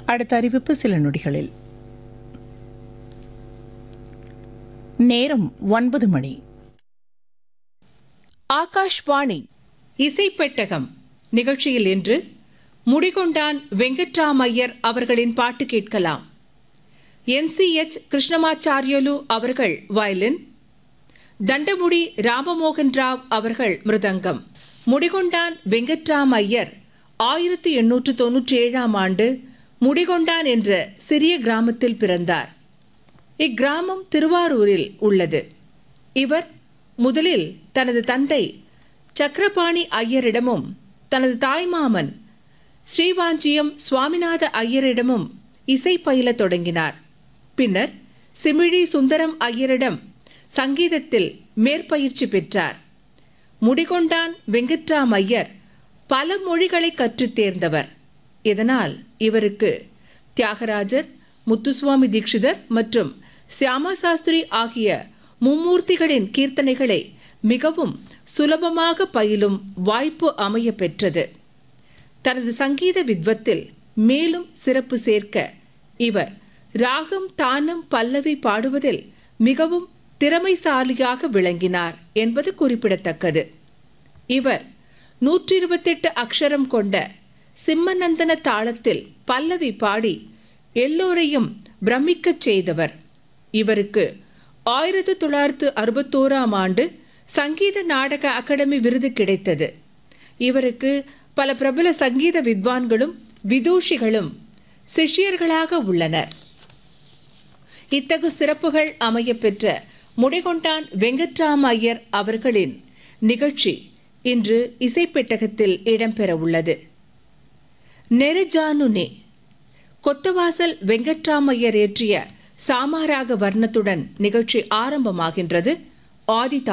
அடுத்த அறிவிப்பு சில நொடிகளில் நேரம் ஒன்பது மணி ஆகாஷ்வாணி இசைப்பெட்டகம் நிகழ்ச்சியில் இன்று முடிகொண்டான் வெங்கட்ராமையர் அவர்களின் பாட்டு கேட்கலாம் என்சிஎச் கிருஷ்ணமாச்சாரியலு அவர்கள் வயலின் தண்டமுடி ராமமோகன் ராவ் அவர்கள் மிருதங்கம் முடிகொண்டான் வெங்கட்ராம் ஐயர் ஆயிரத்தி எண்ணூற்று தொன்னூற்றி ஏழாம் ஆண்டு முடிகொண்டான் என்ற சிறிய கிராமத்தில் பிறந்தார் இக்கிராமம் திருவாரூரில் உள்ளது இவர் முதலில் தனது தந்தை சக்கரபாணி ஐயரிடமும் தனது தாய்மாமன் ஸ்ரீவாஞ்சியம் சுவாமிநாத ஐயரிடமும் இசை பயிலத் தொடங்கினார் பின்னர் சிமிழி சுந்தரம் ஐயரிடம் சங்கீதத்தில் மேற்பயிற்சி பெற்றார் முடிகொண்டான் வெங்கட்ராம் ஐயர் பல மொழிகளை கற்றுத் தேர்ந்தவர் இதனால் இவருக்கு தியாகராஜர் முத்துசுவாமி தீட்சிதர் மற்றும் சியாமா சாஸ்திரி ஆகிய மும்மூர்த்திகளின் கீர்த்தனைகளை மிகவும் சுலபமாக பயிலும் வாய்ப்பு அமைய பெற்றது தனது சங்கீத வித்வத்தில் மேலும் சிறப்பு சேர்க்க இவர் ராகம் தானம் பல்லவி பாடுவதில் மிகவும் திறமைசாலியாக விளங்கினார் என்பது குறிப்பிடத்தக்கது இவர் நூற்றி இருபத்தெட்டு அக்ஷரம் கொண்ட சிம்மநந்தன தாளத்தில் பல்லவி பாடி எல்லோரையும் பிரமிக்கச் செய்தவர் இவருக்கு ஆயிரத்தி தொள்ளாயிரத்து அறுபத்தோராம் ஆண்டு சங்கீத நாடக அகாடமி விருது கிடைத்தது இவருக்கு பல பிரபல சங்கீத வித்வான்களும் விதூஷிகளும் சிஷ்யர்களாக உள்ளனர் இத்தகு சிறப்புகள் அமைய பெற்ற முடிகொண்டான் வெங்கட்ராம ஐயர் அவர்களின் நிகழ்ச்சி இன்று இசைப்பெட்டகத்தில் இடம்பெற உள்ளது நெருஜானுனே கொத்தவாசல் வெங்கட்ராமையர் இயற்றிய சாமாராக வர்ணத்துடன் நிகழ்ச்சி ஆரம்பமாகின்றது ஆதி